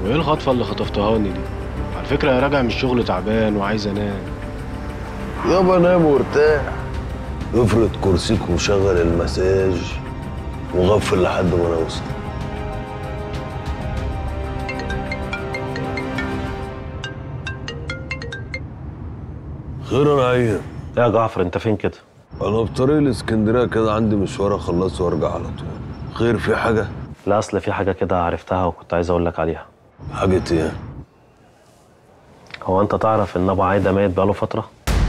وايه الخطفه اللي خطفتهاني دي على فكره يا راجع من الشغل تعبان وعايز انام يابا نام وارتاح افرد كرسيك وشغل المساج وغفل لحد ما نوصل خير انا عيان يا جعفر انت فين كده انا بطريق الاسكندريه كده عندي مشوار اخلصه وارجع على طول خير في حاجه لا اصل في حاجه كده عرفتها وكنت عايز اقول لك عليها حاجه ايه هو انت تعرف ان ابو عايده ميت بقاله فتره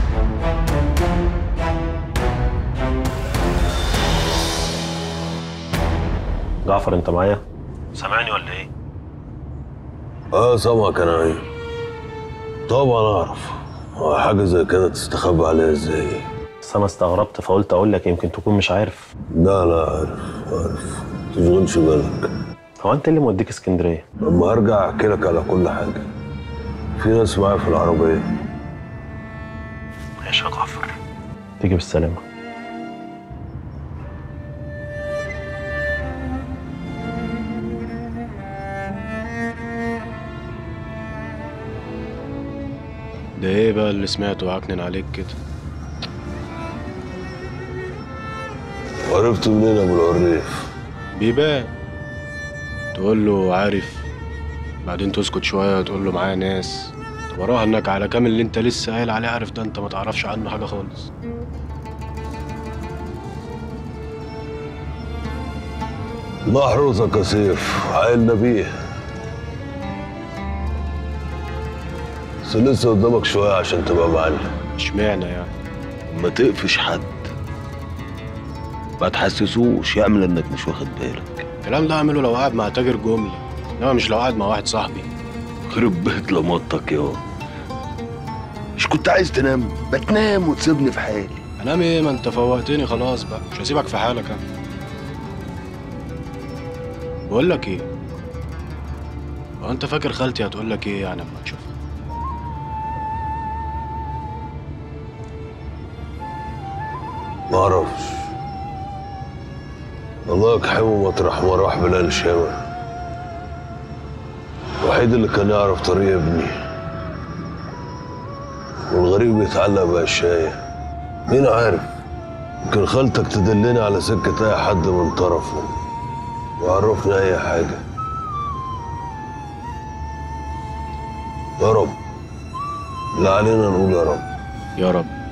جعفر انت معايا سامعني ولا ايه اه سامعك انا عيان طبعا اعرف هو حاجه زي كده تستخبى عليها ازاي بس انا استغربت فقلت اقول لك يمكن تكون مش عارف لا لا عارف عارف تشغلش بالك هو انت اللي موديك اسكندريه لما ارجع احكي لك على كل حاجه في ناس معايا في العربيه ماشي يا جعفر تيجي بالسلامه ده ايه بقى اللي سمعته عكنن عليك كده عرفت منين ابو العريف بيبان تقول له عارف بعدين تسكت شويه وتقول له معايا ناس طب اراهنك على كام اللي انت لسه قايل عليه عارف ده انت ما تعرفش عنه حاجه خالص محروسك يا سيف عيل نبيه بس لسه قدامك شويه عشان تبقى معلم اشمعنى يعني ما تقفش حد ما تحسسوش يعمل انك مش واخد بالك الكلام ده اعمله لو قاعد مع تاجر جمله انما مش لو قاعد مع واحد صاحبي خرب بيت لمطك يا مش كنت عايز تنام بتنام وتسيبني في حالي انام ايه ما انت فوقتني خلاص بقى مش هسيبك في حالك انا بقول لك ايه هو انت فاكر خالتي هتقول لك ايه يعني لما تشوفها ما اعرفش الله يرحمه مطرح ما راح بلال شاور الوحيد اللي كان يعرف طريق ابني والغريب يتعلق بأشياء مين عارف يمكن خالتك تدلني على سكة أي حد من طرفه ويعرفني أي حاجة يا رب لا علينا نقول يا رب يا رب